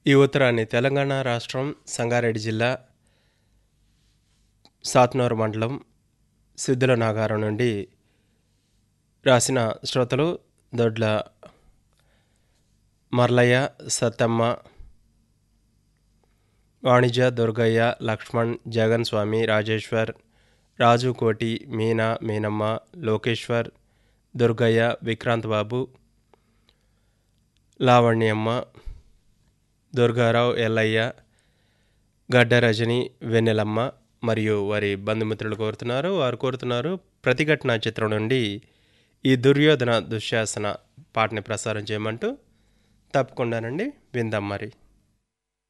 ఈ ఉత్తరాన్ని తెలంగాణ రాష్ట్రం సంగారెడ్డి జిల్లా సాత్నూరు మండలం సిద్ధుల నాగారం నుండి రాసిన శ్రోతలు దొడ్ల మర్లయ్య సత్తమ్మ వాణిజ్య దుర్గయ్య లక్ష్మణ్ జగన్ స్వామి రాజేశ్వర్ రాజు కోటి మీనా మీనమ్మ లోకేశ్వర్ దుర్గయ్య విక్రాంత్ బాబు లావణ్యమ్మ దుర్గారావు ఎల్లయ్య గడ్డ రజని వెన్నెలమ్మ మరియు వారి బంధుమిత్రులు కోరుతున్నారు వారు కోరుతున్నారు ప్రతిఘటన చిత్రం నుండి ఈ దుర్యోధన దుశ్శాసన పాటని ప్రసారం చేయమంటూ తప్పకుండానండి విందాం మరి